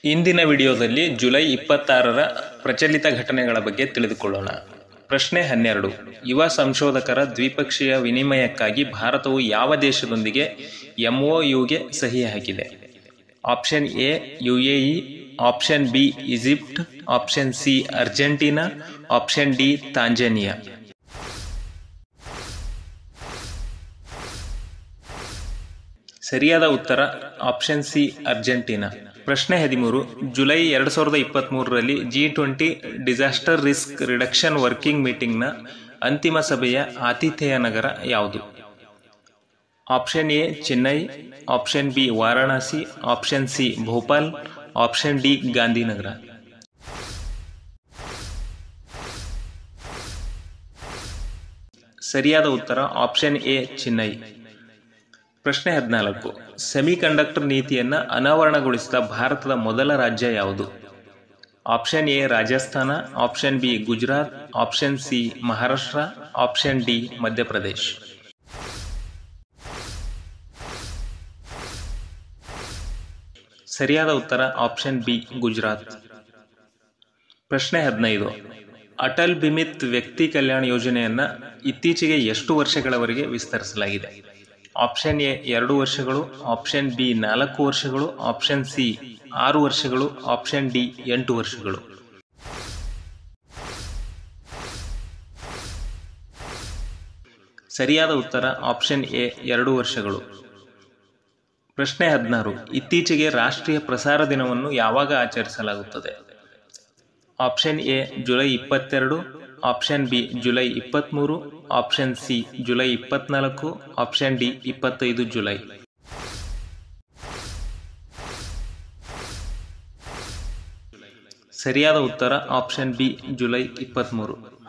ಇಂದಿನ ವಿಡಿಯೋದಲ್ಲಿ ಜುಲೈ ಇಪ್ಪತ್ತಾರರ ಪ್ರಚಲಿತ ಘಟನೆಗಳ ಬಗ್ಗೆ ತಿಳಿದುಕೊಳ್ಳೋಣ ಪ್ರಶ್ನೆ ಹನ್ನೆರಡು ಯುವ ಸಂಶೋಧಕರ ದ್ವಿಪಕ್ಷೀಯ ವಿನಿಮಯಕ್ಕಾಗಿ ಭಾರತವು ಯಾವ ದೇಶದೊಂದಿಗೆ ಎಂಒಯುಗೆ ಸಹಿ ಹಾಕಿದೆ option A UAE option B Egypt option C Argentina option D Tanzania ಸರಿಯಾದ ಉತ್ತರ ಆಪ್ಷನ್ ಸಿ ಅರ್ಜೆಂಟೀನಾ ಪ್ರಶ್ನೆ ಹದಿಮೂರು ಜುಲೈ ಎರಡು ಸಾವಿರದ ಇಪ್ಪತ್ತ್ಮೂರರಲ್ಲಿ G twenty disaster risk reduction working ಮೀಟಿಂಗ್ನ ಅಂತಿಮ ಸಭೆಯ ಆತಿಥೇಯ ನಗರ ಯಾವುದು option A Chennai option B Varanasi option C Bhopal option D Gandhinagar ಸರಿಯಾದ ಉತ್ತರ ಆಪ್ಷನ್ ಎ ಚೆನ್ನೈ ಪ್ರಶ್ನೆ ಹದಿನಾಲ್ಕು ಸೆಮಿಕಂಡಕ್ಟರ್ ನೀತಿಯನ್ನು ಅನಾವರಣಗೊಳಿಸಿದ ಭಾರತದ ಮೊದಲ ರಾಜ್ಯ ಯಾವುದು option A Rajasthan option B Gujarat option C Maharashtra option D Madhya Pradesh ಸರಿಯಾದ ಉತ್ತರ ಆಪ್ಷನ್ ಬಿ ಗುಜರಾತ್ ಪ್ರಶ್ನೆ ಹದಿನೈದು ಅಟಲ್ ಬಿಮಿತ್ ವ್ಯಕ್ತಿ ಕಲ್ಯಾಣ ಯೋಜನೆಯನ್ನ ಇತ್ತೀಚೆಗೆ ಎಷ್ಟು ವರ್ಷಗಳವರೆಗೆ ವಿಸ್ತರಿಸಲಾಗಿದೆ ಆಪ್ಷನ್ ಎ ಎರಡು ವರ್ಷಗಳು ಆಪ್ಷನ್ ಬಿ ನಾಲ್ಕು ವರ್ಷಗಳು ಆಪ್ಷನ್ ಸಿ ಆರು ವರ್ಷಗಳು ಆಪ್ಷನ್ ಡಿ ಎಂಟು ವರ್ಷಗಳು ಸರಿಯಾದ ಉತ್ತರ ಆಪ್ಷನ್ ಎ ಎರಡು ವರ್ಷಗಳು ಪ್ರಶ್ನೆ ಹದಿನಾರು ಇತ್ತೀಚೆಗೆ ರಾಷ್ಟ್ರೀಯ ಪ್ರಸಾರ ದಿನವನ್ನು ಯಾವಾಗ ಆಚರಿಸಲಾಗುತ್ತದೆ ಆಪ್ಷನ್ ಎ ಜುಲೈ ಇಪ್ಪತ್ತೆರಡು ಆಪ್ಷನ್ ಬಿ ಜುಲೈ ಇಪ್ಪತ್ತ್ಮೂರು ಆಪ್ಷನ್ ಸಿ ಜುಲೈ ಇಪ್ಪತ್ನಾಲ್ಕು ಆಪ್ಷನ್ ಡಿ ಇಪ್ಪತ್ತೈದು ಜುಲೈ ಸರಿಯಾದ ಉತ್ತರ ಆಪ್ಷನ್ ಬಿ ಜುಲೈ ಇಪ್ಪತ್ತ್ಮೂರು